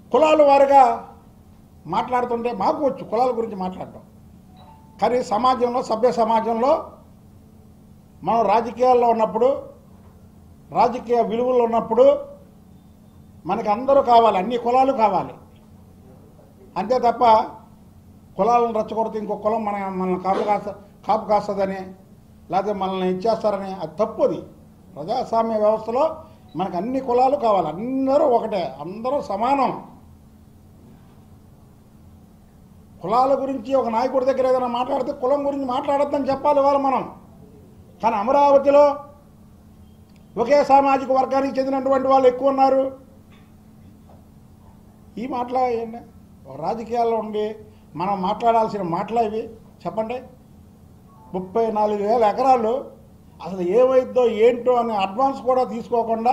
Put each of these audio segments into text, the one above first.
కులాల వారుగా మాట్లాడుతుంటే మాకు వచ్చు కులాల గురించి మాట్లాడటం కానీ సమాజంలో సభ్య సమాజంలో మనం రాజకీయాల్లో ఉన్నప్పుడు రాజకీయ విలువలు ఉన్నప్పుడు మనకి అందరూ కావాలి అన్ని కులాలు కావాలి అంతే తప్ప కులాలను రెచ్చగొడితే ఇంకో కులం మన మనల్ని కాపు కాస్త కాపు కాస్తుందని లేకపోతే మనల్ని ఇచ్చేస్తారని అది తప్పు అది ప్రజాస్వామ్య వ్యవస్థలో మనకు అన్ని కులాలు కావాలి అందరూ ఒకటే అందరూ సమానం కులాల గురించి ఒక నాయకుడి దగ్గర ఏదైనా మాట్లాడితే కులం గురించి మాట్లాడొద్దని చెప్పాలి ఇవాళ మనం కానీ అమరావతిలో ఒకే సామాజిక వర్గానికి చెందినటువంటి వాళ్ళు ఎక్కువ ఉన్నారు ఈ మాటలు ఏంటి ఒక రాజకీయాల్లో ఉండి మనం మాట్లాడాల్సిన మాటలు ఇవి చెప్పండి ముప్పై నాలుగు వేల ఎకరాలు అసలు ఏమైద్దో ఏంటో అని అడ్వాన్స్ కూడా తీసుకోకుండా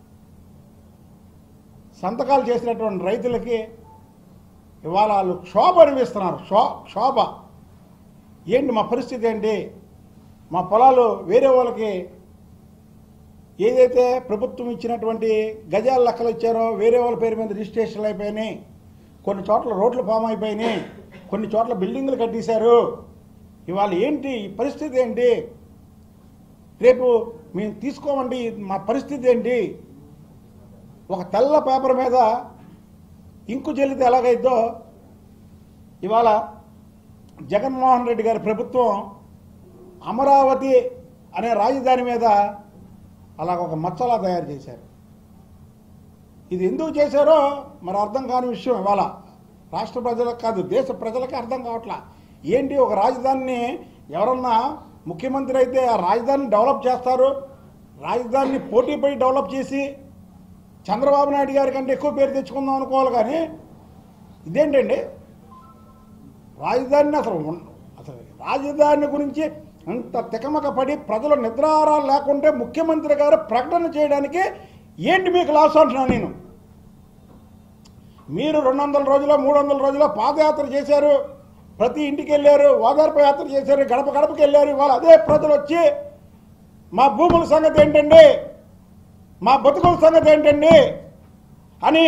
సంతకాలు చేసినటువంటి రైతులకి ఇవాళ వాళ్ళు క్షోభ అనిపిస్తున్నారు క్షో క్షోభ ఏంటి మా పరిస్థితి ఏంటి మా పొలాలు వేరే వాళ్ళకి ఏదైతే ప్రభుత్వం ఇచ్చినటువంటి గజాల లెక్కలు ఇచ్చారో వేరే వాళ్ళ పేరు మీద రిజిస్ట్రేషన్లు అయిపోయినాయి కొన్ని చోట్ల రోడ్లు ఫామ్ అయిపోయినాయి కొన్ని చోట్ల బిల్డింగ్లు కట్టేశారు ఇవాళ ఏంటి ఈ పరిస్థితి ఏంటి రేపు మేము తీసుకోమండి మా పరిస్థితి ఏంటి ఒక తెల్ల పేపర్ మీద ఇంకు చెల్లితే ఎలాగైద్దో ఇవాళ జగన్మోహన్ రెడ్డి గారి ప్రభుత్వం అమరావతి అనే రాజధాని మీద అలాగ ఒక మచ్చలా తయారు చేశారు ఇది ఎందుకు చేశారో మరి అర్థం కాని విషయం ఇవాళ రాష్ట్ర ప్రజలకు కాదు దేశ ప్రజలకి అర్థం కావట్లా ఏంటి ఒక రాజధానిని ఎవరన్నా ముఖ్యమంత్రి అయితే ఆ రాజధానిని డెవలప్ చేస్తారు రాజధానిని పోటీపై డెవలప్ చేసి చంద్రబాబు నాయుడు గారి కంటే ఎక్కువ పేరు తెచ్చుకుందాం అనుకోవాలి కానీ ఇదేంటండి రాజధానిని అసలు ఉన్- అసలు రాజధాని గురించి అంత తికమక పడి ప్రజలు నిద్రారాలు లేకుంటే ముఖ్యమంత్రి గారు ప్రకటన చేయడానికి ఏంటి మీకు లాస్ అంటున్నాను నేను మీరు రెండు వందల రోజుల మూడు వందల రోజుల పాదయాత్ర చేశారు ప్రతి ఇంటికి వెళ్ళారు ఓదార్పు యాత్ర చేశారు గడప గడపకి వెళ్ళారు ఇవాళ అదే ప్రజలు వచ్చి మా భూముల సంగతి ఏంటండి మా బతుకుల సంగతి ఏంటండి అని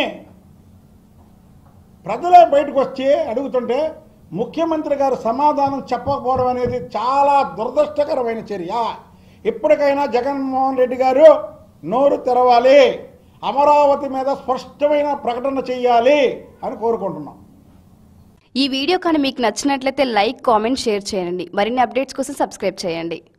ప్రజలే బయటకు వచ్చి అడుగుతుంటే ముఖ్యమంత్రి గారు సమాధానం చెప్పకపోవడం అనేది చాలా దురదృష్టకరమైన చర్య ఇప్పటికైనా జగన్మోహన్ రెడ్డి గారు నోరు తెరవాలి అమరావతి మీద స్పష్టమైన ప్రకటన చేయాలి అని కోరుకుంటున్నాం ఈ వీడియో కానీ మీకు నచ్చినట్లయితే లైక్ కామెంట్ షేర్ చేయండి మరిన్ని అప్డేట్స్ కోసం సబ్స్క్రైబ్ చేయండి